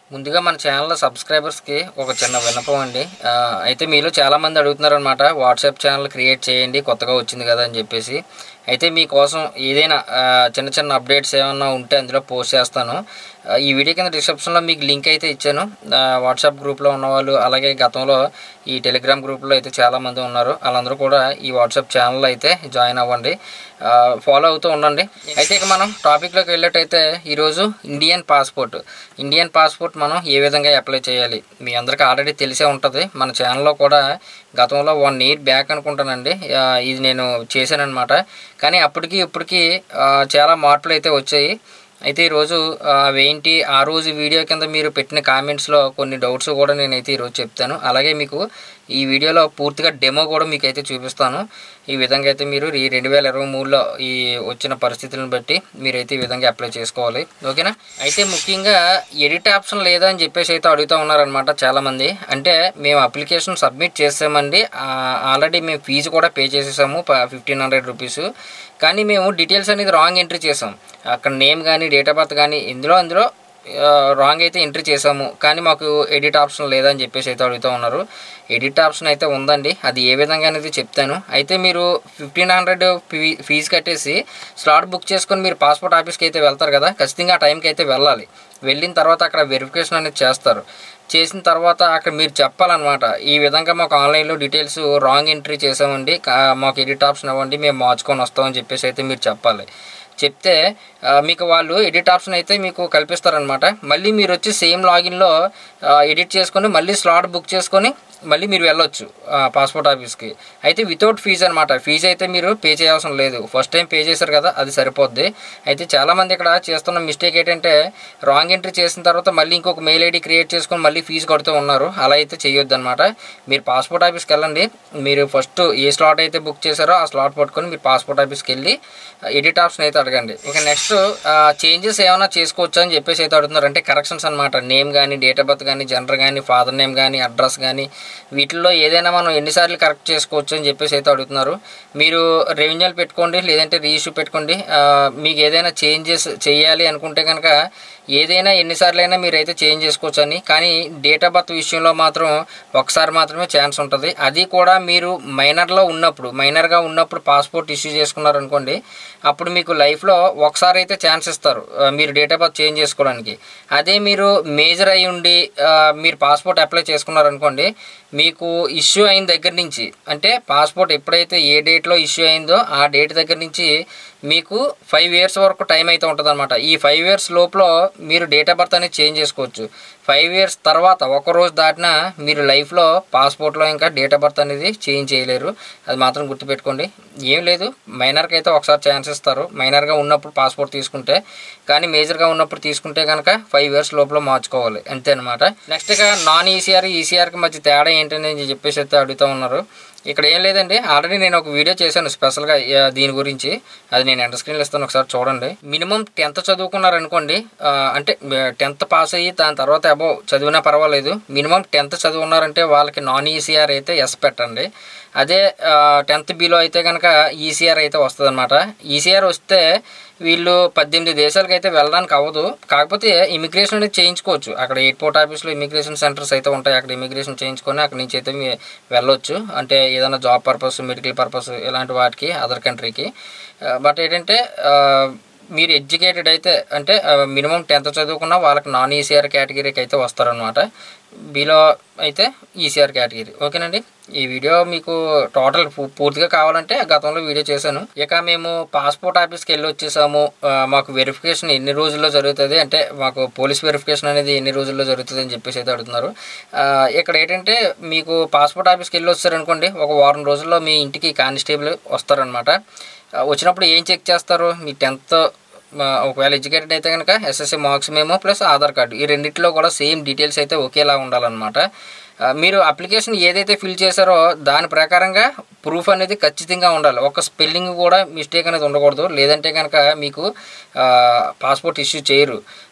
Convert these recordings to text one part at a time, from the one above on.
ముందుగా మన ఛానల్ సబ్స్క్రైబర్స్కి ఒక చిన్న విన్నపం అండి ఆ, అయితే మీలో చాలామంది అడుగుతున్నారనమాట వాట్సాప్ ఛానల్ క్రియేట్ చేయండి కొత్తగా వచ్చింది కదా అని చెప్పేసి అయితే మీకోసం ఏదైనా ఆ, చిన్న చిన్న అప్డేట్స్ ఏమైనా ఉంటే అందులో పోస్ట్ చేస్తాను ఆ, ఈ వీడియో కింద డిస్క్రిప్షన్లో మీకు లింక్ అయితే ఇచ్చాను ఆ, వాట్సాప్ గ్రూప్లో ఉన్నవాళ్ళు అలాగే గతంలో ఈ టెలిగ్రామ్ గ్రూప్లో అయితే చాలామంది ఉన్నారు వాళ్ళందరూ కూడా ఈ వాట్సాప్ ఛానల్ అయితే జాయిన్ అవ్వండి ఆ, ఫాలో అవుతూ ఉండండి అయితే ఇక మనం టాపిక్లోకి వెళ్ళేటైతే ఈరోజు ఇండియన్ పాస్పోర్ట్ ఇండియన్ పాస్పోర్ట్ మనం ఏ విధంగా అప్లై చేయాలి మీ అందరికీ ఆల్రెడీ తెలిసే ఉంటుంది మన ఛానల్లో కూడా గతంలో వన్ ఇయర్ బ్యాక్ అనుకుంటానండి ఆ, ఇది నేను చేశానన్నమాట కానీ అప్పటికి ఇప్పటికి ఆ, చాలా మార్పులు అయితే వచ్చాయి అయితే ఈరోజు ఆ, అవేంటి ఆ రోజు వీడియో కింద మీరు పెట్టిన కామెంట్స్లో కొన్ని డౌట్స్ కూడా నేనైతే ఈరోజు చెప్తాను అలాగే మీకు ఈ వీడియోలో పూర్తిగా డెమో కూడా మీకు అయితే చూపిస్తాను ఈ విధంగా అయితే మీరు ఈ రెండు వేల ఇరవై మూడులో ఈ వచ్చిన పరిస్థితులను బట్టి మీరైతే ఈ విధంగా అప్లై చేసుకోవాలి ఓకేనా అయితే ముఖ్యంగా ఎడిట్ ఆప్షన్ లేదా అని చెప్పేసి అయితే అడుగుతూ ఉన్నారనమాట చాలామంది అంటే మేము అప్లికేషన్ సబ్మిట్ చేసామండి ఆల్రెడీ మేము ఫీజు కూడా పే చేసేసాము ఫిఫ్టీన్ హండ్రెడ్ రూపీస్ కానీ మేము డీటెయిల్స్ అనేది రాంగ్ ఎంట్రీ చేసాం అక్కడ నేమ్ కానీ డేట్ ఆఫ్ బర్త్ కానీ ఇందులో అందులో రాంగ్ అయితే ఎంట్రీ చేసాము కానీ మాకు ఎడిట్ ఆప్షన్ లేదని చెప్పేసి అయితే అడుగుతూ ఉన్నారు ఎడిట్ ఆప్షన్ అయితే ఉందండి అది ఏ విధంగా అనేది చెప్తాను అయితే మీరు ఫిఫ్టీన్ హండ్రెడ్ ఫీ ఫీజు కట్టేసి స్లాట్ బుక్ చేసుకొని మీరు పాస్పోర్ట్ ఆఫీస్కి అయితే వెళ్తారు కదా ఖచ్చితంగా ఆ టైంకి అయితే వెళ్ళాలి వెళ్ళిన తర్వాత అక్కడ వెరిఫికేషన్ అనేది చేస్తారు చేసిన తర్వాత అక్కడ మీరు చెప్పాలన్నమాట ఈ విధంగా మాకు ఆన్లైన్లో డీటెయిల్స్ రాంగ్ ఎంట్రీ చేసామండి కా- మాకు ఎడిట్ ఆప్షన్ ఇవ్వండి మేము మార్చుకొని వస్తామని చెప్పేసి అయితే మీరు చెప్పాలి చెప్తే ఆ, మీకు వాళ్ళు ఎడిట్ ఆప్షన్ అయితే మీకు కల్పిస్తారనమాట మళ్ళీ మీరు వచ్చి సేమ్ లాగిన్లో ఎడిట్ చేసుకొని మళ్ళీ స్లాట్ బుక్ చేసుకొని మళ్ళీ మీరు వెళ్ళొచ్చు పాస్పోర్ట్ ఆఫీస్కి అయితే వితౌట్ ఫీజు అనమాట ఫీజు అయితే మీరు పే చేయవసరం లేదు ఫస్ట్ టైం పే చేశారు కదా అది సరిపోద్ది అయితే చాలామంది ఇక్కడ చేస్తున్న మిస్టేక్ ఏంటంటే రాంగ్ ఎంట్రీ చేసిన తర్వాత మళ్ళీ ఇంకొక మెయిల్ ఐడి క్రియేట్ చేసుకొని మళ్ళీ ఫీజు కడుతూ ఉన్నారు అలా అయితే చేయొద్దు అనమాట మీరు పాస్పోర్ట్ ఆఫీస్కి వెళ్ళండి మీరు ఫస్ట్ ఏ స్లాట్ అయితే బుక్ చేశారో ఆ స్లాట్ పట్టుకొని మీరు పాస్పోర్ట్ ఆఫీస్కి వెళ్ళి ఎడిట్ ఆప్షన్ అయితే అడగండి ఇక నెక్స్ట్ చేంజెస్ ఏమైనా చేసుకోవచ్చు అని చెప్పేసి అయితే అడుగుతున్నారు అంటే కరెక్షన్స్ అనమాట నేమ్ కానీ డేట్ ఆఫ్ బర్త్ కానీ జెండర్ కానీ ఫాదర్ నేమ్ కానీ అడ్రస్ కానీ వీటిల్లో ఏదైనా మనం ఎన్నిసార్లు కరెక్ట్ చేసుకోవచ్చు అని చెప్పేసి అయితే అడుగుతున్నారు మీరు రెవెన్యూలు పెట్టుకోండి లేదంటే రీఇష్యూ పెట్టుకోండి ఆ, మీకు ఏదైనా చేంజెస్ చేయాలి అనుకుంటే కనుక ఏదైనా ఎన్నిసార్లైనా మీరు అయితే చేంజ్ చేసుకోవచ్చు అని కానీ డేట్ ఆఫ్ బర్త్ విషయంలో మాత్రం ఒకసారి మాత్రమే ఛాన్స్ ఉంటుంది అది కూడా మీరు మైనర్లో ఉన్నప్పుడు మైనర్గా ఉన్నప్పుడు పాస్పోర్ట్ ఇష్యూ చేసుకున్నారనుకోండి అప్పుడు మీకు లైఫ్లో ఒకసారి అయితే ఛాన్స్ ఇస్తారు ఆ, మీరు డేట్ ఆఫ్ బర్త్ చేంజ్ చేసుకోవడానికి అదే మీరు మేజర్ అయి ఉండి ఆ, మీరు పాస్పోర్ట్ అప్లై చేసుకున్నారనుకోండి మీకు ఇష్యూ అయిన దగ్గర నుంచి అంటే పాస్పోర్ట్ ఎప్పుడైతే ఏ డేట్లో ఇష్యూ అయిందో ఆ డేట్ దగ్గర నుంచి మీకు ఫైవ్ ఇయర్స్ వరకు టైం అయితే ఉంటుంది అనమాట ఈ ఫైవ్ ఇయర్స్ లోపల మీరు డేట్ ఆఫ్ బర్త్ అనేది చేంజ్ చేసుకోవచ్చు ఫైవ్ ఇయర్స్ తర్వాత ఒక రోజు దాటినా మీరు లైఫ్లో పాస్పోర్ట్లో ఇంకా డేట్ ఆఫ్ బర్త్ అనేది చేంజ్ చేయలేరు అది మాత్రం గుర్తుపెట్టుకోండి ఏం లేదు మైనర్కి అయితే ఒకసారి ఛాన్స్ ఇస్తారు మైనర్గా ఉన్నప్పుడు పాస్పోర్ట్ తీసుకుంటే కానీ మేజర్గా ఉన్నప్పుడు తీసుకుంటే కనుక ఫైవ్ ఇయర్స్ లోపల మార్చుకోవాలి అంతే అనమాట నెక్స్ట్ ఇక నాన్ ఈసీఆర్ ఈసీఆర్కి మధ్య తేడా ఏంటని చెప్పేసి అయితే అడుగుతూ ఉన్నారు ఇక్కడ ఏం లేదండి ఆల్రెడీ నేను ఒక వీడియో చేశాను స్పెషల్గా ఆ, దీని గురించి అది నేను ఎంటర్ స్క్రీన్లో ఇస్తాను ఒకసారి చూడండి మినిమం టెన్త్ చదువుకున్నారనుకోండి ఆ, అంటే టెన్త్ పాస్ అయ్యి దాని తర్వాత అబౌవ్ చదివినా పర్వాలేదు మినిమం టెన్త్ చదువున్నారంటే వాళ్ళకి నాన్ ఈసీఆర్ అయితే ఎస్ పెట్టండి అదే టెన్త్ బిలో అయితే కనుక ఈసీఆర్ అయితే వస్తుంది అనమాట ఈసీఆర్ వస్తే వీళ్ళు పద్దెనిమిది దేశాలకు అయితే వెళ్ళడానికి అవ్వదు కాకపోతే ఇమిగ్రేషన్ అనేది చేయించుకోవచ్చు అక్కడ ఎయిర్పోర్ట్ ఆఫీస్లో ఇమిగ్రేషన్ సెంటర్స్ అయితే ఉంటాయి అక్కడ ఇమిగ్రేషన్ చేయించుకొని అక్కడ నుంచి అయితే మీ- వెళ్ళొచ్చు అంటే ఏదైనా జాబ్ పర్పస్ మెడికల్ పర్పస్ ఇలాంటి వాటికి అదర్ కంట్రీకి బట్ ఏంటంటే ఆ, మీరు ఎడ్యుకేటెడ్ అయితే అంటే మినిమం టెన్త్ చదువుకున్న వాళ్ళకి నాన్ ఈసీఆర్ కేటగిరీకి అయితే వస్తారనమాట బిలో అయితే ఈసీఆర్ కేటగిరీ ఓకేనండి ఈ వీడియో మీకు టోటల్ పూ- పూర్తిగా కావాలంటే గతంలో వీడియో చేశాను ఇక మేము పాస్పోర్ట్ ఆఫీస్కి వెళ్ళి వచ్చేసాము ఆ, మాకు వెరిఫికేషన్ ఎన్ని రోజుల్లో జరుగుతుంది అంటే మాకు పోలీస్ వెరిఫికేషన్ అనేది ఎన్ని రోజుల్లో జరుగుతుంది అని చెప్పేసి అయితే అడుగుతున్నారు ఆ, ఇక్కడ ఏంటంటే మీకు పాస్పోర్ట్ ఆఫీస్కి వెళ్ళి వచ్చారనుకోండి ఒక వారం రోజుల్లో మీ ఇంటికి కానిస్టేబుల్ వస్తారనమాట ఆ, వచ్చినప్పుడు ఏం చెక్ చేస్తారు మీ టెన్త్ ఒకవేళ ఎడ్యుకేటెడ్ అయితే కనుక SSC marks memo plus Aadhaar card ఈ రెండిట్లో కూడా సేమ్ డీటెయిల్స్ అయితే ఒకేలా ఉండాలన్నమాట ఆ, మీరు అప్లికేషన్ ఏదైతే ఫిల్ చేశారో దాని ప్రకారంగా ప్రూఫ్ అనేది ఖచ్చితంగా ఉండాలి ఒక స్పెల్లింగ్ కూడా మిస్టేక్ అనేది ఉండకూడదు లేదంటే కనుక మీకు పాస్పోర్ట్ ఇష్యూ చేయరు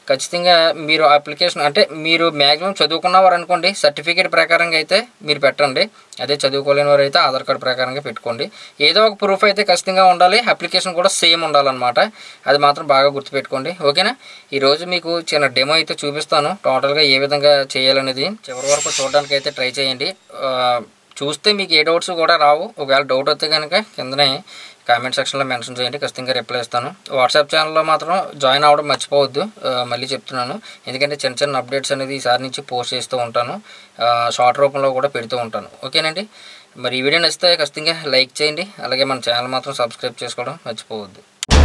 ఖచ్చితంగా మీరు అప్లికేషన్ అంటే మీరు మ్యాక్సిమం చదువుకున్నవారు అనుకోండి సర్టిఫికేట్ ప్రకారంగా అయితే మీరు పెట్టండి అదే చదువుకోలేని వారు అయితే ఆధార్ కార్డు ప్రకారంగా పెట్టుకోండి ఏదో ఒక ప్రూఫ్ అయితే ఖచ్చితంగా ఉండాలి అప్లికేషన్ కూడా సేమ్ ఉండాలన్నమాట అది మాత్రం బాగా గుర్తుపెట్టుకోండి ఓకేనా ఈరోజు మీకు చిన్న డెమో అయితే చూపిస్తాను టోటల్గా ఏ విధంగా చేయాలనేది చివరి వరకు చూడడానికి అయితే ట్రై చేయండి ఆ, చూస్తే మీకు ఏ డౌట్స్ కూడా రావు ఒకవేళ డౌట్ వస్తే కనుక కిందనే కామెంట్ సెక్షన్లో మెన్షన్ చేయండి ఖచ్చితంగా రిప్లై ఇస్తాను వాట్సాప్ ఛానల్లో మాత్రం జాయిన్ అవ్వడం మర్చిపోవద్దు ఆ, మళ్ళీ చెప్తున్నాను ఎందుకంటే చిన్న చిన్న అప్డేట్స్ అనేది ఈసారి నుంచి పోస్ట్ చేస్తూ ఉంటాను ఆ, షార్ట్ రూపంలో కూడా పెడుతూ ఉంటాను ఓకేనండి మరి ఈ వీడియో నచ్చితే ఖచ్చితంగా లైక్ చేయండి అలాగే మన ఛానల్ మాత్రం సబ్స్క్రైబ్ చేసుకోవడం మర్చిపోవద్దు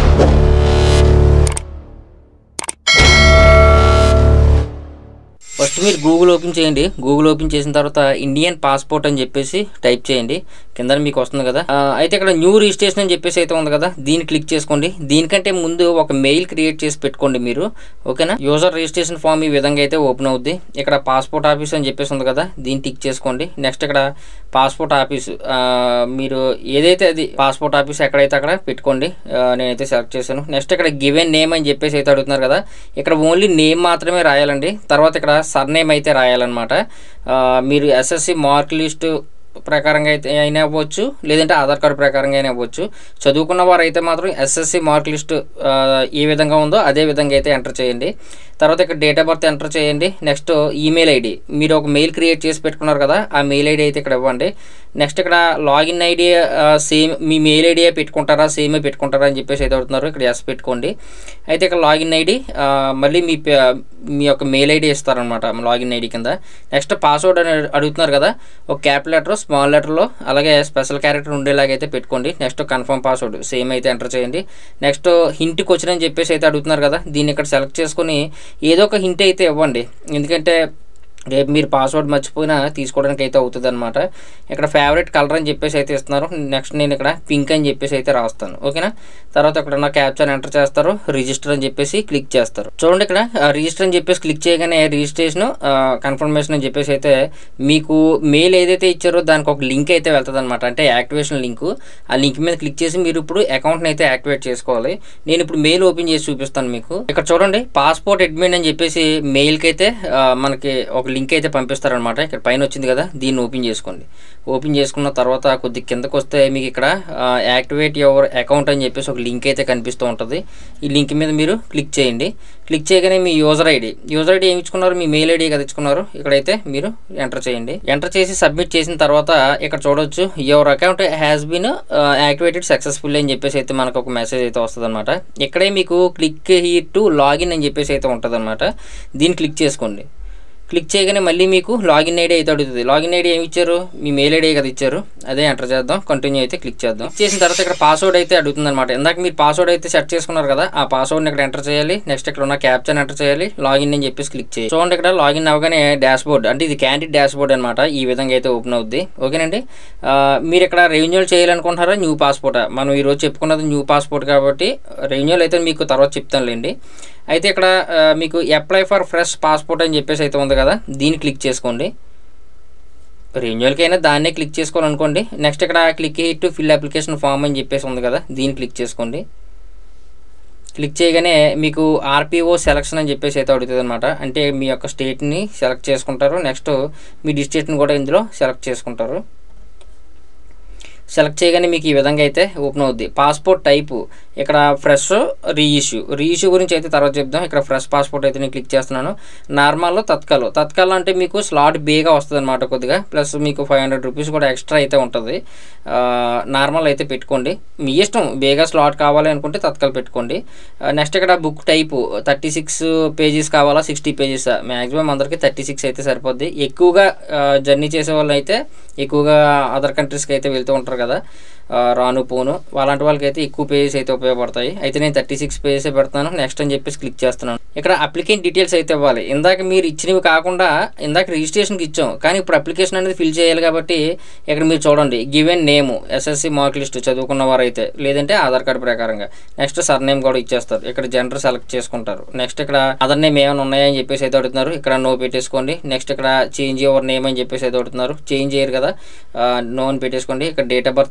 ఫస్ట్ మీరు గూగుల్ ఓపెన్ చేయండి గూగుల్ ఓపెన్ చేసిన తర్వాత ఇండియన్ పాస్పోర్ట్ అని చెప్పేసి టైప్ చేయండి కింద మీకు వస్తుంది కదా ఆ, అయితే ఇక్కడ న్యూ రిజిస్ట్రేషన్ అని చెప్పేసి అయితే ఉంది కదా దీన్ని క్లిక్ చేసుకోండి దీనికంటే ముందు ఒక మెయిల్ క్రియేట్ చేసి పెట్టుకోండి మీరు ఓకేనా యూజర్ రిజిస్ట్రేషన్ ఫామ్ ఈ విధంగా అయితే ఓపెన్ అవుద్ది ఇక్కడ పాస్పోర్ట్ ఆఫీస్ అని చెప్పేసి ఉంది కదా దీన్ని టిక్ చేసుకోండి నెక్స్ట్ ఇక్కడ పాస్పోర్ట్ ఆఫీస్ ఆ, మీరు ఏదైతే అది పాస్పోర్ట్ ఆఫీస్ ఎక్కడైతే అక్కడ పెట్టుకోండి ఆ, నేనైతే సెలెక్ట్ చేశాను నెక్స్ట్ ఇక్కడ గివెన్ నేమ్ అని చెప్పేసి అయితే అడుగుతున్నారు కదా ఇక్కడ ఓన్లీ నేమ్ మాత్రమే రాయాలండి తర్వాత ఇక్కడ సర్నేమ్ అయితే రాయాలన్నమాట ఆ, మీరు ఎస్ఎస్సి మార్క్ లిస్ట్ ప్రకారంగా అయితే అయినా అవ్వచ్చు లేదంటే ఆధార్ కార్డు ప్రకారంగా అయినా అవ్వచ్చు చదువుకున్న వారు అయితే మాత్రం ఎస్ఎస్సి మార్క్ లిస్ట్ ఆ, ఏ విధంగా ఉందో అదే విధంగా అయితే ఎంటర్ చేయండి తర్వాత ఇక్కడ డేట్ ఆఫ్ బర్త్ ఎంటర్ చేయండి నెక్స్ట్ ఈమెయిల్ ఐడి మీరు ఒక మెయిల్ క్రియేట్ చేసి పెట్టుకున్నారు కదా ఆ మెయిల్ ఐడి అయితే ఇక్కడ ఇవ్వండి నెక్స్ట్ ఇక్కడ లాగిన్ ఐడి సేమ్ మీ మెయిల్ ఐడి పెట్టుకుంటారా సేమే పెట్టుకుంటారా అని చెప్పేసి అయితే అడుగుతున్నారు ఇక్కడ ఎస్ పెట్టుకోండి అయితే ఇక్కడ లాగిన్ ఐడి మళ్ళీ మీ పే- మీ యొక్క మెయిల్ ఐడి ఇస్తారనమాట లాగిన్ ఐడి కింద నెక్స్ట్ పాస్వర్డ్ అని అడుగుతున్నారు కదా ఒక క్యాప్ లెటర్ స్మాల్ లెటర్లో అలాగే స్పెషల్ క్యారెక్టర్ ఉండేలాగైతే పెట్టుకోండి నెక్స్ట్ కన్ఫర్మ్ పాస్వర్డ్ సేమ్ అయితే ఎంటర్ చేయండి నెక్స్ట్ హింట్కి వచ్చినని చెప్పేసి అయితే అడుగుతున్నారు కదా దీన్ని ఇక్కడ సెలెక్ట్ చేసుకొని ఏదో ఒక హింట్ అయితే ఇవ్వండి ఎందుకంటే రేపు మీరు పాస్వర్డ్ మర్చిపోయినా తీసుకోవడానికి అయితే అవుతుంది అనమాట ఇక్కడ ఫేవరెట్ కలర్ అని చెప్పేసి అయితే ఇస్తున్నారు నెక్స్ట్ నేను ఇక్కడ పింక్ అని చెప్పేసి అయితే రాస్తాను ఓకేనా తర్వాత ఇక్కడ నా క్యాప్చర్ ఎంటర్ చేస్తారు రిజిస్టర్ అని చెప్పేసి క్లిక్ చేస్తారు చూడండి ఇక్కడ రిజిస్టర్ అని చెప్పేసి క్లిక్ చేయగానే రిజిస్ట్రేషన్ కన్ఫర్మేషన్ అని చెప్పేసి అయితే మీకు మెయిల్ ఏదైతే ఇచ్చారో దానికి ఒక లింక్ అయితే వెళ్తుంది అనమాట అంటే యాక్టివేషన్ లింక్ ఆ లింక్ మీద క్లిక్ చేసి మీరు ఇప్పుడు అకౌంట్ని అయితే యాక్టివేట్ చేసుకోవాలి నేను ఇప్పుడు మెయిల్ ఓపెన్ చేసి చూపిస్తాను మీకు ఇక్కడ చూడండి పాస్పోర్ట్ అడ్మిన్ అని చెప్పేసి మెయిల్కి అయితే ఆ, మనకి ఒక లింక్ అయితే పంపిస్తారనమాట ఇక్కడ పైన వచ్చింది కదా దీన్ని ఓపెన్ చేసుకోండి ఓపెన్ చేసుకున్న తర్వాత కొద్ది కిందకు వస్తే మీకు ఇక్కడ యాక్టివేట్ యువర్ అకౌంట్ అని చెప్పేసి ఒక లింక్ అయితే కనిపిస్తూ ఉంటుంది ఈ లింక్ మీద మీరు క్లిక్ చేయండి క్లిక్ చేయగానే మీ యూజర్ ఐడి యూజర్ ఐడి ఏమి ఇచ్చుకున్నారు మీ మెయిల్ ఐడి కదా ఇచ్చుకున్నారు ఇక్కడైతే మీరు ఎంటర్ చేయండి ఎంటర్ చేసి సబ్మిట్ చేసిన తర్వాత ఇక్కడ చూడొచ్చు your account has been activated successful అని చెప్పేసి అయితే మనకు ఒక మెసేజ్ అయితే వస్తుంది అనమాట ఇక్కడే మీకు క్లిక్ హీర్ టు లాగిన్ అని చెప్పేసి అయితే ఉంటుంది అనమాట దీన్ని క్లిక్ చేసుకోండి క్లిక్ చేయగానే మళ్ళీ మీకు లాగిన్ ఐడి అయితే అడుగుతుంది లాగిన్ ఐడి ఏమి ఇచ్చారు మీ మెయిల్ ఐడి కదా ఇచ్చారు అదే ఎంటర్ చేద్దాం కంటిన్యూ అయితే క్లిక్ చేద్దాం క్లిక్ చేసిన తర్వాత ఇక్కడ పాస్వర్డ్ అయితే అడుగుతుంది అనమాట ఇందాక మీరు పాస్వర్డ్ అయితే సెట్ చేసుకున్నారు కదా ఆ పాస్వర్డ్ని ఇక్కడ ఎంటర్ చేయాలి నెక్స్ట్ ఇక్కడ ఉన్న క్యాప్చర్ ఎంటర్ చేయాలి లాగిన్ అని చెప్పేసి క్లిక్ చేయాలి చూడండి ఇక్కడ లాగిన్ అవ్వగానే డాష్ బోర్డ్ అంటే ఇది క్యాండిడ్ డాష్ బోర్డ్ అనమాట ఈ విధంగా అయితే ఓపెన్ అవుద్ది ఓకేనండి ఆ, మీరు ఇక్కడ రెవెన్యూల్ చేయాలనుకుంటున్నారా న్యూ పాస్పోర్ట్ మనం ఈరోజు చెప్పుకున్నది న్యూ పాస్పోర్ట్ కాబట్టి రెవెన్యూల్ అయితే మీకు తర్వాత చెప్తానులేండి అయితే ఇక్కడ ఆ, మీకు అప్లై ఫర్ ఫ్రెష్ పాస్పోర్ట్ అని చెప్పేసి అయితే ఉంది కదా దీన్ని క్లిక్ చేసుకోండి రెన్యువల్కి అయినా దాన్నే క్లిక్ చేసుకోవాలనుకోండి నెక్స్ట్ ఇక్కడ click to fill application form అని చెప్పేసి ఉంది కదా దీన్ని క్లిక్ చేసుకోండి క్లిక్ చేయగానే మీకు ఆర్పిఓ సెలక్షన్ అని చెప్పేసి అయితే అడుగుతుంది అనమాట అంటే మీ యొక్క స్టేట్ని సెలెక్ట్ చేసుకుంటారు నెక్స్ట్ మీ డిస్ట్రిక్ట్ని కూడా ఇందులో సెలెక్ట్ చేసుకుంటారు సెలెక్ట్ చేయగానే మీకు ఈ విధంగా అయితే ఓపెన్ అవుద్ది పాస్పోర్ట్ టైపు ఇక్కడ ఫ్రెష్ రీఇష్యూ రీఇష్యూ గురించి అయితే తర్వాత చెప్దాం ఇక్కడ ఫ్రెష్ పాస్పోర్ట్ అయితే నేను క్లిక్ చేస్తున్నాను నార్మల్లో తత్కాల్ తత్కాల్ అంటే మీకు స్లాట్ బేగా వస్తుంది అనమాట కొద్దిగా ప్లస్ మీకు ఫైవ్ హండ్రెడ్ రూపీస్ కూడా ఎక్స్ట్రా అయితే ఉంటుంది నార్మల్ అయితే పెట్టుకోండి మీ ఇష్టం బేగా స్లాట్ కావాలి అనుకుంటే తత్కాల్ పెట్టుకోండి నెక్స్ట్ ఇక్కడ book type thirty six pages కావాలా సిక్స్టీ పేజెస్ మ్యాక్సిమం అందరికి థర్టీ సిక్స్ అయితే సరిపోద్ది ఎక్కువగా జర్నీ చేసే వాళ్ళు అయితే ఎక్కువగా అదర్ కంట్రీస్కి అయితే వెళ్తూ ఉంటారు కదా ఆ, రాను పోను అలాంటి వాళ్ళకి అయితే ఎక్కువ పేజెస్ అయితే ఉపయోగపడతాయి అయితే నేను థర్టీ సిక్స్ పేజెస్ పెడతాను నెక్స్ట్ అని చెప్పేసి క్లిక్ చేస్తున్నాను ఇక్కడ అప్లికెంట్ డీటెయిల్స్ అయితే ఇవ్వాలి ఇందాక మీరు ఇచ్చినవి కాకుండా ఇందాక రిజిస్ట్రేషన్కి ఇచ్చాం కానీ ఇప్పుడు అప్లికేషన్ అనేది ఫిల్ చేయాలి కాబట్టి ఇక్కడ మీరు చూడండి given name SSC mark list చదువుకున్న వారు అయితే లేదంటే ఆధార్ కార్డు ప్రకారంగా నెక్స్ట్ సర్ నేమ్ కూడా ఇచ్చేస్తారు ఇక్కడ జెండర్ సెలెక్ట్ చేసుకుంటారు నెక్స్ట్ ఇక్కడ అదర్ నేమ్ ఏమైనా ఉన్నాయని చెప్పేసి అయితే అడుగుతున్నారు ఇక్కడ నో పెట్టేసుకోండి నెక్స్ట్ ఇక్కడ చేంజ్ యువర్ నేమ్ అని చెప్పేసి అయితే అడుగుతున్నారు చేంజ్ చేయరు కదా నో అని పెట్టేసుకోండి ఇక్కడ డేట్ ఆఫ్ బర్త్ అవ్వండి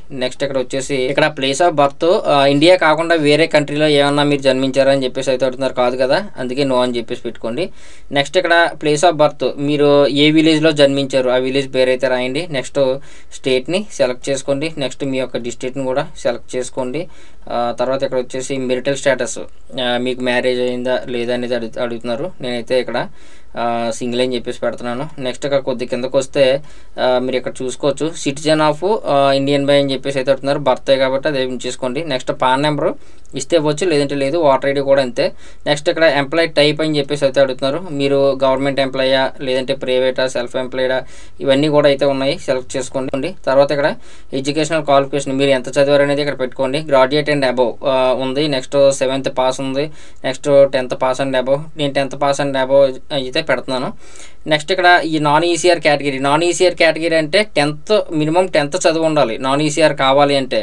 నెక్స్ట్ ఇక్కడ వచ్చేసి ఇక్కడ ప్లేస్ ఆఫ్ బర్త్ ఇండియా కాకుండా వేరే కంట్రీలో ఏమన్నా మీరు జన్మించారా అని చెప్పేసి అయితే అడుగుతున్నారు కాదు కదా అందుకే నో అని చెప్పేసి పెట్టుకోండి నెక్స్ట్ ఇక్కడ ప్లేస్ ఆఫ్ బర్త్ మీరు ఏ విలేజ్లో జన్మించారు ఆ విలేజ్ పేరు అయితే రాయండి నెక్స్ట్ స్టేట్ని సెలెక్ట్ చేసుకోండి నెక్స్ట్ మీ యొక్క డిస్ట్రిక్ట్ని కూడా సెలెక్ట్ చేసుకోండి ఆ, తర్వాత ఇక్కడ వచ్చేసి మెరిటల్ స్టేటస్ మీకు మ్యారేజ్ అయిందా లేదా అనేది అడుగు అడుగుతున్నారు నేనైతే ఇక్కడ సింగిల్ అని చెప్పేసి పెడుతున్నాను నెక్స్ట్ ఇక్కడ కొద్ది కిందకు వస్తే ఆ, మీరు ఇక్కడ చూసుకోవచ్చు సిటిజన్ ఆఫ్ ఇండియన్ బై అని చెప్పేసి అయితే అడుగుతున్నారు బర్త్డే కాబట్టి అది ఉంచేసుకోండి నెక్స్ట్ పాన్ నెంబర్ ఇస్తే వచ్చు లేదంటే లేదు వాటర్ ఐడి కూడా అంతే నెక్స్ట్ ఇక్కడ ఎంప్లాయ్ టైప్ అని చెప్పేసి అయితే అడుగుతున్నారు మీరు గవర్నమెంట్ ఎంప్లాయా లేదంటే ప్రైవేటా సెల్ఫ్ ఎంప్లాయిడా ఇవన్నీ కూడా అయితే ఉన్నాయి సెలెక్ట్ చేసుకోండి తర్వాత ఇక్కడ ఎడ్యుకేషనల్ క్వాలిఫికేషన్ మీరు ఎంత చదివారు అనేది ఇక్కడ పెట్టుకోండి గ్రాడ్యుయేట్ అండ్ అబవ్ ఉంది నెక్స్ట్ సెవెంత్ పాస్ ఉంది next tenth pass and above నేను టెన్త్ పాస్ అండ్ అబవ్ అయితే పెడుతున్నాను నెక్స్ట్ ఇక్కడ ఈ non ECR category non ECR category అంటే టెన్త్ మినిమం టెన్త్ చదువు ఉండాలి నాన్ ఈసీఆర్ కావాలి అంటే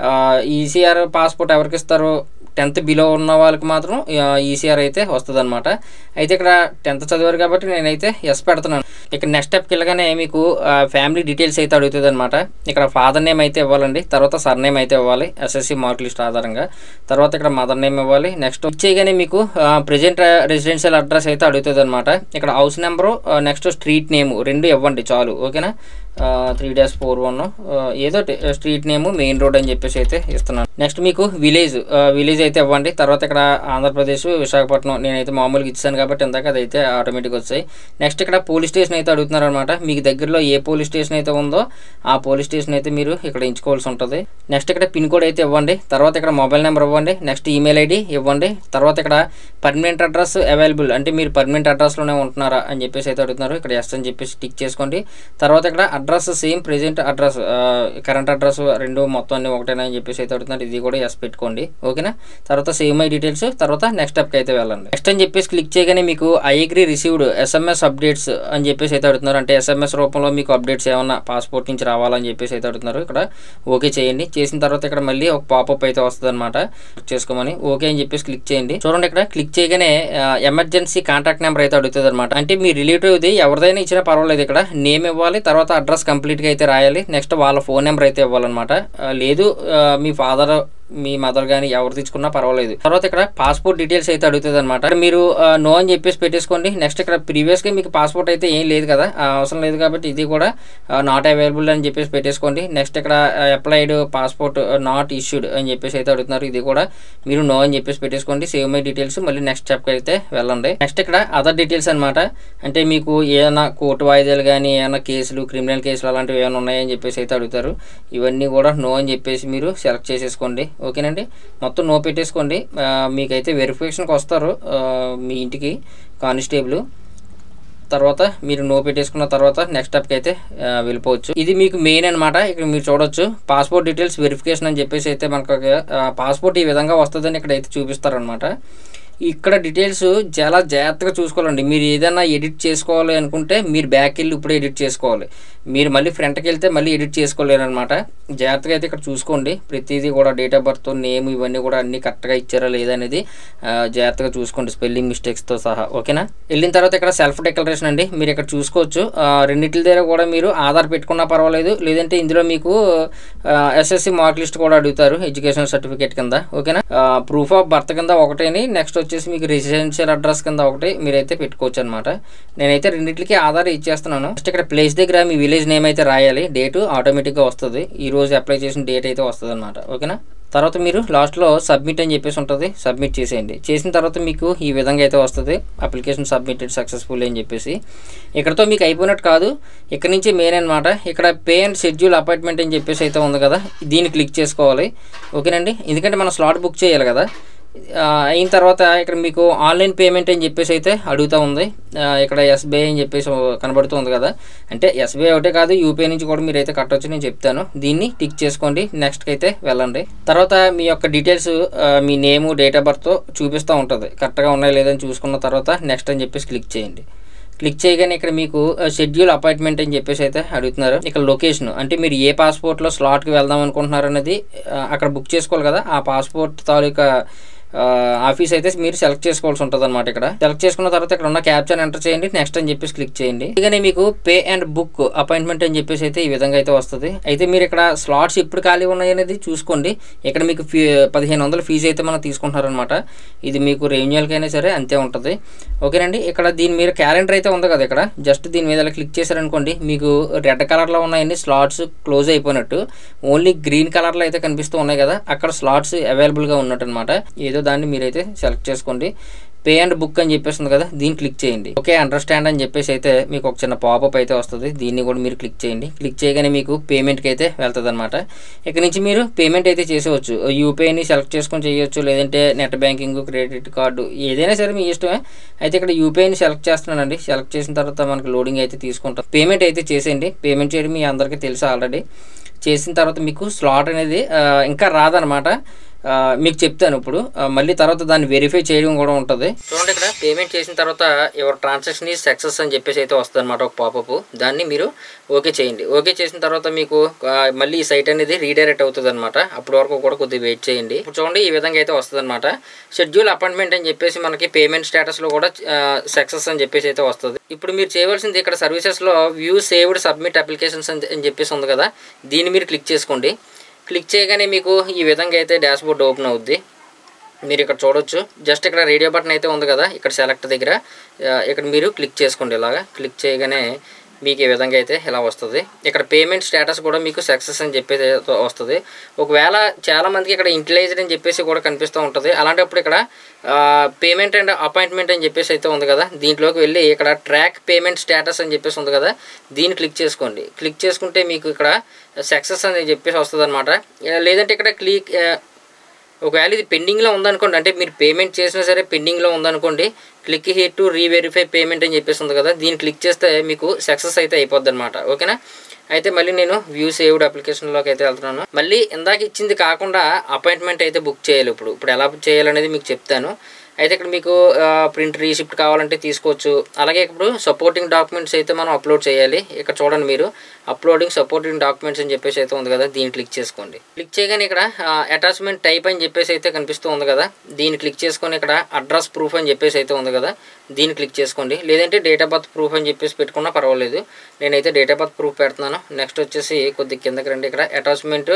ఈసీఆర్ పాస్పోర్ట్ ఎవరికి ఇస్తారు టెన్త్ బిలో ఉన్న వాళ్ళకి మాత్రం ఈసీఆర్ అయితే వస్తుంది అనమాట అయితే ఇక్కడ టెన్త్ చదివారు కాబట్టి నేనైతే ఎస్ పెడుతున్నాను ఇక్కడ నెక్స్ట్ స్టెప్కి వెళ్ళగానే మీకు ఫ్యామిలీ డీటెయిల్స్ అయితే అడుగుతుంది అనమాట ఇక్కడ ఫాదర్ నేమ్ అయితే ఇవ్వాలండి తర్వాత సర్ నేమ్ అయితే ఇవ్వాలి ఎస్ఎస్సి మార్క్ లిస్ట్ ఆధారంగా తర్వాత ఇక్కడ మదర్ నేమ్ ఇవ్వాలి నెక్స్ట్ చేయగానే మీకు ప్రెజెంట్ రెసిడెన్షియల్ అడ్రస్ అయితే అడుగుతుంది అనమాట ఇక్కడ house number next street name రెండు ఇవ్వండి చాలు ఓకేనా త్రీ డాష్ ఫోర్ వన్ ఏదో స్ట్రీట్ నేమ్ మెయిన్ రోడ్ అని చెప్పేసి అయితే ఇస్తున్నాను నెక్స్ట్ మీకు విలేజ్ విలేజ్ అయితే ఇవ్వండి తర్వాత ఇక్కడ ఆంధ్రప్రదేశ్ విశాఖపట్నం నేనైతే మామూలుగా ఇచ్చాను కాబట్టి ఇందాక అదైతే ఆటోమేటిక్ వచ్చాయి నెక్స్ట్ ఇక్కడ పోలీస్ స్టేషన్ అయితే అడుగుతున్నారు అనమాట మీకు దగ్గరలో ఏ పోలీస్ స్టేషన్ అయితే ఉందో ఆ పోలీస్ స్టేషన్ అయితే మీరు ఇక్కడ ఎంచుకోవాల్సి ఉంటుంది నెక్స్ట్ ఇక్కడ పిన్ కోడ్ అయితే ఇవ్వండి తర్వాత ఇక్కడ మొబైల్ నెంబర్ ఇవ్వండి నెక్స్ట్ ఈమెయిల్ ఐడి ఇవ్వండి తర్వాత ఇక్కడ పర్మనెంట్ అడ్రస్ అవైలబుల్ అంటే మీరు పర్మనెంట్ అడ్రస్లోనే ఉంటున్నారా అని చెప్పేసి అయితే అడుగుతున్నారు ఇక్కడ ఎస్ అని చెప్పేసి టిక్ చేసుకోండి తర్వాత ఇక్కడ address same present address current address రెండు మొత్తం అన్ని ఒకటేనా అని చెప్పేసి అయితే అడుగుతున్నారు ఇది కూడా ఎస్ పెట్టుకోండి ఓకేనా తర్వాత సేమ్ ఐ డీటెయిల్స్ తర్వాత నెక్స్ట్ స్టెప్కి అయితే వెళ్ళండి నెక్స్ట్ అని చెప్పేసి క్లిక్ చేయగానే మీకు I agree received SMS updates అని చెప్పేసి అయితే అడుగుతున్నారు అంటే ఎస్ఎంఎస్ రూపంలో మీకు అప్డేట్స్ ఏమన్నా పాస్పోర్ట్ నుంచి రావాలని చెప్పేసి అయితే అడుగుతున్నారు ఇక్కడ ఓకే చేయండి చేసిన తర్వాత ఇక్కడ మళ్ళీ ఒక పాపప్ అయితే వస్తుంది అనమాట చేసుకోమని ఓకే అని చెప్పేసి క్లిక్ చేయండి చూడండి ఇక్కడ క్లిక్ చేయగానే ఎమర్జెన్సీ కాంటాక్ట్ నెంబర్ అయితే అడుగుతుంది అనమాట అంటే మీ రిలేటివ్ది ఎవరిదైనా ఇచ్చినా పర్వాలేదు ఇక్కడ నేమ్ ఇవ్వాలి తర్వాత అడ్రస్ కంప్లీట్గా అయితే రాయాలి నెక్స్ట్ వాళ్ళ ఫోన్ నెంబర్ అయితే ఇవ్వాలన్నమాట ఆ, లేదు ఆ, మీ ఫాదర్ మీ మదర్ కానీ ఎవరు తెచ్చుకున్నా పర్వాలేదు తర్వాత ఇక్కడ పాస్పోర్ట్ డీటెయిల్స్ అయితే అడుగుతుంది అనమాట మీరు నో అని చెప్పేసి పెట్టేసుకోండి నెక్స్ట్ ఇక్కడ ప్రీవియస్గా మీకు పాస్పోర్ట్ అయితే ఏం లేదు కదా ఆ, అవసరం లేదు కాబట్టి ఇది కూడా నాట్ అవైలబుల్ అని చెప్పేసి పెట్టేసుకోండి నెక్స్ట్ ఇక్కడ అప్లైడ్ పాస్పోర్ట్ నాట్ ఇష్యూడ్ అని చెప్పేసి అయితే అడుగుతున్నారు ఇది కూడా మీరు నో అని చెప్పేసి పెట్టేసుకోండి సేవ్ మై డీటెయిల్స్ మళ్ళీ నెక్స్ట్ స్టెప్కి అయితే వెళ్ళండి నెక్స్ట్ ఇక్కడ అదర్ డీటెయిల్స్ అనమాట అంటే మీకు ఏమైనా కోర్టు వాయిదాలు కానీ ఏమైనా కేసులు క్రిమినల్ కేసులు అలాంటివి ఏమైనా ఉన్నాయని చెప్పేసి అయితే అడుగుతారు ఇవన్నీ కూడా నో అని చెప్పేసి మీరు సెలెక్ట్ చేసేసుకోండి ఓకేనండి మొత్తం నో పెట్టేసుకోండి ఆ, మీకైతే వెరిఫికేషన్కి వస్తారు ఆ, మీ ఇంటికి కానిస్టేబుల్ తర్వాత మీరు నో పెట్టేసుకున్న తర్వాత నెక్స్ట్ స్టెప్కి అయితే ఆ, వెళ్ళిపోవచ్చు ఇది మీకు మెయిన్ అనమాట ఇక్కడ మీరు చూడొచ్చు పాస్పోర్ట్ డీటెయిల్స్ వెరిఫికేషన్ అని చెప్పేసి అయితే మనకు పాస్పోర్ట్ ఈ విధంగా వస్తుందని ఇక్కడ అయితే చూపిస్తారనమాట ఇక్కడ డీటెయిల్స్ చాలా జాగ్రత్తగా చూసుకోవాలండి మీరు ఏదైనా ఎడిట్ చేసుకోవాలి అనుకుంటే మీరు బ్యాక్ వెళ్ళి ఇప్పుడే ఎడిట్ చేసుకోవాలి మీరు మళ్ళీ ఫ్రంట్కి వెళ్తే మళ్ళీ ఎడిట్ చేసుకోలేరు అనమాట జాగ్రత్తగా అయితే ఇక్కడ చూసుకోండి ప్రతిదీ కూడా డేట్ ఆఫ్ బర్త్ నేమ్ ఇవన్నీ కూడా అన్ని కరెక్ట్గా ఇచ్చారా లేదా అనేది ఆ, జాగ్రత్తగా చూసుకోండి స్పెల్లింగ్ మిస్టేక్స్తో సహా ఓకేనా వెళ్ళిన తర్వాత ఇక్కడ సెల్ఫ్ డిక్లరేషన్ అండి మీరు ఇక్కడ చూసుకోవచ్చు ఆ, రెండిట్ల దగ్గర కూడా మీరు ఆధార్ పెట్టుకున్నా పర్వాలేదు లేదంటే ఇందులో మీకు ఎస్ఎస్సి మార్క్ లిస్ట్ కూడా అడుగుతారు ఎడ్యుకేషన్ సర్టిఫికేట్ కింద ఓకేనా ప్రూఫ్ ఆఫ్ బర్త్ కింద ఒకటేని నెక్స్ట్ వచ్చేసి మీకు రెసిడెన్షియల్ అడ్రస్ కింద ఒకటి మీరైతే పెట్టుకోవచ్చు అనమాట నేనైతే రెండింటికి ఆధార్ ఇచ్చేస్తున్నాను నెక్స్ట్ ఇక్కడ ప్లేస్ దగ్గర మీ విలేజ్ నేమ్ అయితే రాయాలి డేటు ఆటోమేటిక్గా వస్తుంది ఈ రోజు అప్లై చేసిన డేట్ అయితే వస్తుంది అనమాట ఓకేనా తర్వాత మీరు లాస్ట్లో సబ్మిట్ అని చెప్పేసి ఉంటుంది సబ్మిట్ చేసేయండి చేసిన తర్వాత మీకు ఈ విధంగా అయితే వస్తుంది అప్లికేషన్ సబ్మిటెడ్ సక్సెస్ఫుల్ అని చెప్పేసి ఇక్కడతో మీకు అయిపోయినట్టు కాదు ఇక్కడ నుంచి మెయిన్ అనమాట ఇక్కడ పే అండ్ షెడ్యూల్ అపాయింట్మెంట్ అని చెప్పేసి అయితే ఉంది కదా దీన్ని క్లిక్ చేసుకోవాలి ఓకేనండి ఎందుకంటే మనం స్లాట్ బుక్ చేయాలి కదా ఆ, అయిన తర్వాత ఇక్కడ మీకు ఆన్లైన్ పేమెంట్ అని చెప్పేసి అయితే అడుగుతూ ఉంది ఆ, ఇక్కడ ఎస్బీఐ అని చెప్పేసి కనబడుతుంది కదా అంటే ఎస్బీఐ ఒకటే కాదు యూపీఐ నుంచి కూడా మీరు అయితే కట్టవచ్చు నేను చెప్తాను దీన్ని టిక్ చేసుకోండి నెక్స్ట్కి అయితే వెళ్ళండి తర్వాత మీ యొక్క డీటెయిల్స్ ఆ, మీ నేము డేట్ ఆఫ్ బర్త్ చూపిస్తూ ఉంటుంది కరెక్ట్గా ఉన్నాయో లేదని చూసుకున్న తర్వాత నెక్స్ట్ అని చెప్పేసి క్లిక్ చేయండి క్లిక్ చేయగానే ఇక్కడ మీకు షెడ్యూల్ అపాయింట్మెంట్ అని చెప్పేసి అయితే అడుగుతున్నారు ఇక్కడ లొకేషన్ అంటే మీరు ఏ పాస్పోర్ట్లో స్లాట్కి వెళ్దాం అనుకుంటున్నారు అనేది ఆ, అక్కడ బుక్ చేసుకోవాలి కదా ఆ పాస్పోర్ట్ తాలూకా ఆ, ఆఫీస్ అయితే మీరు సెలెక్ట్ చేసుకోవాల్సి ఉంటుంది అనమాట ఇక్కడ సెలెక్ట్ చేసుకున్న తర్వాత ఇక్కడ ఉన్న క్యాప్చర్ ఎంటర్ చేయండి నెక్స్ట్ అని చెప్పేసి క్లిక్ చేయండి ఇకనే మీకు పే అండ్ బుక్ అపాయింట్మెంట్ అని చెప్పేసి అయితే ఈ విధంగా అయితే వస్తుంది అయితే మీరు ఇక్కడ స్లాట్స్ ఎప్పుడు ఖాళీ ఉన్నాయి అనేది చూసుకోండి ఇక్కడ మీకు ఫీ పదిహేను వందల ఫీజు అయితే మనం తీసుకుంటున్నారనమాట ఇది మీకు రెన్యువల్కైనా సరే అంతే ఉంటుంది ఓకేనండి ఇక్కడ దీని మీద క్యాలెండర్ అయితే ఉంది కదా ఇక్కడ జస్ట్ దీని మీద ఇలా క్లిక్ చేశారనుకోండి మీకు రెడ్ కలర్లో ఉన్నాయన్ని స్లాట్స్ క్లోజ్ అయిపోయినట్టు ఓన్లీ గ్రీన్ కలర్లో అయితే కనిపిస్తూ ఉన్నాయి కదా అక్కడ స్లాట్స్ అవైలబుల్గా ఉన్నట్టు అనమాట ఏదో దాన్ని మీరైతే సెలెక్ట్ చేసుకోండి పే అండ్ బుక్ అని చెప్పేసి ఉంది కదా దీన్ని క్లిక్ చేయండి ఓకే అండర్స్టాండ్ అని చెప్పేసి అయితే మీకు ఒక చిన్న పాపప్ అయితే వస్తుంది దీన్ని కూడా మీరు క్లిక్ చేయండి క్లిక్ చేయగానే మీకు పేమెంట్కి అయితే వెళ్తుంది అనమాట ఇక్కడ నుంచి మీరు పేమెంట్ అయితే చేసేవచ్చు యూపీఐని సెలెక్ట్ చేసుకొని చేయొచ్చు లేదంటే నెట్ బ్యాంకింగ్ క్రెడిట్ కార్డు ఏదైనా సరే మీ ఇష్టమే అయితే ఇక్కడ యూపీఐని సెలెక్ట్ చేస్తున్నానండి సెలెక్ట్ చేసిన తర్వాత మనకి లోడింగ్ అయితే తీసుకుంటాం పేమెంట్ అయితే చేసేయండి పేమెంట్ చేయడం మీ అందరికీ తెలుసు ఆల్రెడీ చేసిన తర్వాత మీకు స్లాట్ అనేది ఆ, ఇంకా రాదనమాట ఆ, మీకు చెప్తాను ఇప్పుడు ఆ, మళ్ళీ తర్వాత దాన్ని వెరిఫై చేయడం కూడా ఉంటుంది చూడండి ఇక్కడ పేమెంట్ చేసిన తర్వాత ఎవరు ట్రాన్సాక్షన్ ఈ సక్సెస్ అని చెప్పేసి అయితే వస్తుంది అనమాట ఒక పాపప్ దాన్ని మీరు ఓకే చేయండి ఓకే చేసిన తర్వాత మీకు ఆ, మళ్ళీ ఈ సైట్ అనేది రీడైరెక్ట్ అవుతుంది అనమాట అప్పటి వరకు కూడా కొద్దిగా వెయిట్ చేయండి ఇప్పుడు చూడండి ఈ విధంగా అయితే వస్తుంది అనమాట షెడ్యూల్ అపాయింట్మెంట్ అని చెప్పేసి మనకి పేమెంట్ స్టేటస్లో కూడా సక్సెస్ అని చెప్పేసి అయితే వస్తుంది ఇప్పుడు మీరు చేయవలసింది ఇక్కడ సర్వీసెస్లో వ్యూ సేవ్డ్ సబ్మిట్ అప్లికేషన్స్ అని అని చెప్పేసి ఉంది కదా దీన్ని మీరు క్లిక్ చేసుకోండి క్లిక్ చేయగానే మీకు ఈ విధంగా అయితే డాష్ బోర్డ్ ఓపెన్ అవుద్ది మీరు ఇక్కడ చూడొచ్చు జస్ట్ ఇక్కడ రేడియో బటన్ అయితే ఉంది కదా ఇక్కడ సెలెక్ట్ దగ్గర ఆ, ఇక్కడ మీరు క్లిక్ చేసుకోండి ఇలాగా క్లిక్ చేయగానే మీకు ఈ విధంగా అయితే ఇలా వస్తుంది ఇక్కడ పేమెంట్ స్టేటస్ కూడా మీకు సక్సెస్ అని చెప్పేసి అయితే వస్తుంది ఒకవేళ చాలా మందికి ఇక్కడ ఇంటిలైజ్డ్ అని చెప్పేసి కూడా కనిపిస్తూ ఉంటుంది అలాంటప్పుడు ఇక్కడ పేమెంట్ అండ్ అపాయింట్మెంట్ అని చెప్పేసి అయితే ఉంది కదా దీంట్లోకి వెళ్ళి ఇక్కడ ట్రాక్ పేమెంట్ స్టేటస్ అని చెప్పేసి ఉంది కదా దీన్ని క్లిక్ చేసుకోండి క్లిక్ చేసుకుంటే మీకు ఇక్కడ సక్సెస్ అని చెప్పేసి వస్తుంది అనమాట లేదంటే ఇక్కడ క్లిక్ ఒకవేళ ఇది పెండింగ్లో ఉందనుకోండి అంటే మీరు పేమెంట్ చేసినా సరే పెండింగ్లో ఉందనుకోండి click here to reverify payment అని చెప్పేసి ఉంది కదా దీన్ని క్లిక్ చేస్తే మీకు సక్సెస్ అయితే అయిపోద్ది అనమాట ఓకేనా అయితే మళ్ళీ నేను వ్యూ సేవ్డ్ అప్లికేషన్లోకి అయితే వెళ్తున్నాను మళ్ళీ ఇందాక ఇచ్చింది కాకుండా అపాయింట్మెంట్ అయితే బుక్ చేయాలి ఇప్పుడు ఇప్పుడు ఎలా చేయాలనేది మీకు చెప్తాను అయితే ఇక్కడ మీకు ప్రింట్ రీసిప్ట్ కావాలంటే తీసుకోవచ్చు అలాగే ఇప్పుడు సపోర్టింగ్ డాక్యుమెంట్స్ అయితే మనం అప్లోడ్ చేయాలి ఇక్కడ చూడండి మీరు అప్లోడింగ్ సపోర్టింగ్ డాక్యుమెంట్స్ అని చెప్పేసి అయితే ఉంది కదా దీన్ని క్లిక్ చేసుకోండి క్లిక్ చేయగానే ఇక్కడ అటాచ్మెంట్ టైప్ అని చెప్పేసి అయితే కనిపిస్తూ ఉంది కదా దీన్ని క్లిక్ చేసుకొని ఇక్కడ అడ్రస్ ప్రూఫ్ అని చెప్పేసి అయితే ఉంది కదా దీన్ని క్లిక్ చేసుకోండి లేదంటే డేట్ ఆఫ్ బర్త్ ప్రూఫ్ అని చెప్పేసి పెట్టుకున్నా పర్వాలేదు నేనైతే డేట్ ఆఫ్ బర్త్ ప్రూఫ్ పెడుతున్నాను నెక్స్ట్ వచ్చేసి కొద్ది కిందకి రండి ఇక్కడ అటాచ్మెంట్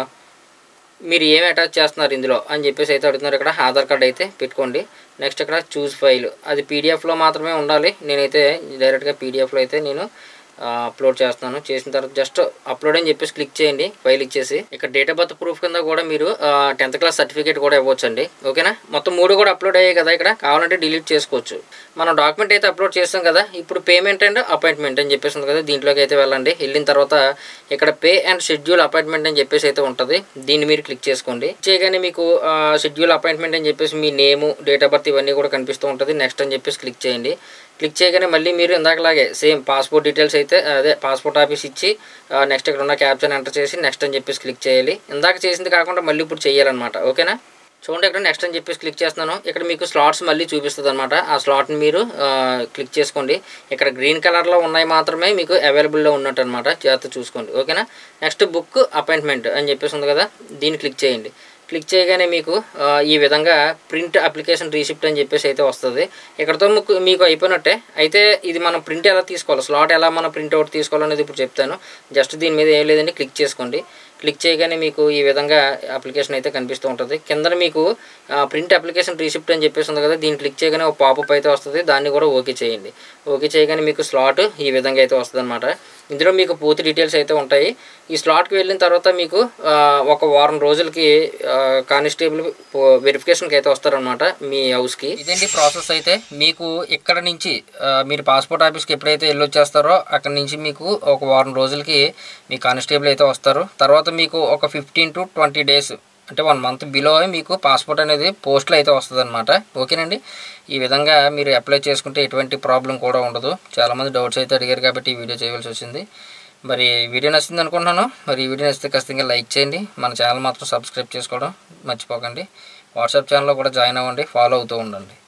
మీరు ఏమి అటాచ్ చేస్తున్నారు ఇందులో అని చెప్పేసి అయితే అడుగుతున్నారు ఇక్కడ ఆధార్ కార్డ్ అయితే పెట్టుకోండి నెక్స్ట్ ఇక్కడ చూస్ ఫైల్ అది పీడిఎఫ్లో మాత్రమే ఉండాలి నేనైతే డైరెక్ట్గా పీడిఎఫ్లో అయితే నేను అప్లోడ్ చేస్తున్నాను చేసిన తర్వాత జస్ట్ అప్లోడ్ అని చెప్పేసి క్లిక్ చేయండి ఫైల్ ఇచ్చేసి ఇక్కడ డేట్ ఆఫ్ బర్త్ ప్రూఫ్ కింద కూడా మీరు టెన్త్ క్లాస్ సర్టిఫికేట్ కూడా ఇవ్వచ్చండి ఓకేనా మొత్తం మూడు కూడా అప్లోడ్ అయ్యాయి కదా ఇక్కడ కావాలంటే డిలీట్ చేసుకోవచ్చు మనం డాక్యుమెంట్ అయితే అప్లోడ్ చేస్తాం కదా ఇప్పుడు పేమెంట్ అండ్ అపాయింట్మెంట్ అని చెప్పేసి ఉంది కదా దీంట్లోకి అయితే వెళ్ళండి వెళ్ళిన తర్వాత ఇక్కడ పే అండ్ షెడ్యూల్ అపాయింట్మెంట్ అని చెప్పేసి అయితే ఉంటుంది దీన్ని మీరు క్లిక్ చేసుకోండి చేయగానే మీకు షెడ్యూల్ అపాయింట్మెంట్ అని చెప్పేసి మీ నేము డేట్ ఆఫ్ బర్త్ ఇవన్నీ కూడా కనిపిస్తూ ఉంటుంది నెక్స్ట్ అని చెప్పేసి క్లిక్ చేయండి క్లిక్ చేయగానే మళ్ళీ మీరు ఇందాకలాగే సేమ్ పాస్పోర్ట్ డీటెయిల్స్ అయితే అదే పాస్పోర్ట్ ఆఫీస్ ఇచ్చి నెక్స్ట్ ఇక్కడ ఉన్న క్యాప్షన్ ఎంటర్ చేసి నెక్స్ట్ అని చెప్పేసి క్లిక్ చేయాలి ఇందాక చేసింది కాకుండా మళ్ళీ ఇప్పుడు చేయాలన్నమాట ఓకేనా చూడండి ఇక్కడ నెక్స్ట్ అని చెప్పేసి క్లిక్ చేస్తున్నాను ఇక్కడ మీకు స్లాట్స్ మళ్ళీ చూపిస్తుంది అనమాట ఆ స్లాట్ని మీరు ఆ, క్లిక్ చేసుకోండి ఇక్కడ గ్రీన్ కలర్లో ఉన్నాయి మాత్రమే మీకు అవైలబుల్లో ఉన్నట్టు అనమాట జాగ్రత్త చూసుకోండి ఓకేనా నెక్స్ట్ బుక్ అపాయింట్మెంట్ అని చెప్పేసి ఉంది కదా దీన్ని క్లిక్ చేయండి క్లిక్ చేయగానే మీకు ఆ, ఈ విధంగా ప్రింట్ అప్లికేషన్ రీసిప్ట్ అని చెప్పేసి అయితే వస్తుంది ఇక్కడతో మీకు మీకు అయిపోయినట్టే అయితే ఇది మనం ప్రింట్ ఎలా తీసుకోవాలి స్లాట్ ఎలా మనం ప్రింట్ అవుట్ తీసుకోవాలనేది ఇప్పుడు చెప్తాను జస్ట్ దీని మీద ఏం లేదండి క్లిక్ చేసుకోండి క్లిక్ చేయగానే మీకు ఈ విధంగా అప్లికేషన్ అయితే కనిపిస్తూ ఉంటుంది కింద మీకు ప్రింట్ అప్లికేషన్ రీసిప్ట్ అని చెప్పేసి ఉంది కదా దీన్ని క్లిక్ చేయగానే ఒక పాపప్ అయితే వస్తుంది దాన్ని కూడా ఓకే చేయండి ఓకే చేయగానే మీకు స్లాట్ ఈ విధంగా అయితే వస్తుంది అనమాట ఇందులో మీకు పూర్తి డీటెయిల్స్ అయితే ఉంటాయి ఈ స్లాట్కి వెళ్ళిన తర్వాత మీకు ఆ, ఒక వారం రోజులకి కానిస్టేబుల్ వెరిఫికేషన్కి అయితే వస్తారనమాట మీ హౌస్కి ఇదేంటి ప్రాసెస్ అయితే మీకు ఇక్కడ నుంచి ఆ, మీరు పాస్పోర్ట్ ఆఫీస్కి ఎప్పుడైతే వెళ్ళి వచ్చేస్తారో అక్కడ నుంచి మీకు ఒక వారం రోజులకి మీ కానిస్టేబుల్ అయితే వస్తారు తర్వాత మీకు ఒక ఫిఫ్టీన్ టు ట్వంటీ డేస్ అంటే వన్ మంత్ బిలో మీకు పాస్పోర్ట్ అనేది పోస్ట్లో అయితే వస్తుంది అనమాట ఓకేనండి ఈ విధంగా మీరు అప్లై చేసుకుంటే ఎటువంటి ప్రాబ్లం కూడా ఉండదు చాలామంది డౌట్స్ అయితే అడిగారు కాబట్టి ఈ వీడియో చేయవలసి వచ్చింది మరి వీడియో నచ్చింది అనుకుంటున్నాను మరి ఈ వీడియో నచ్చితే ఖచ్చితంగా లైక్ చేయండి మన ఛానల్ మాత్రం సబ్స్క్రైబ్ చేసుకోవడం మర్చిపోకండి వాట్సాప్ ఛానల్లో కూడా జాయిన్ అవ్వండి ఫాలో అవుతూ ఉండండి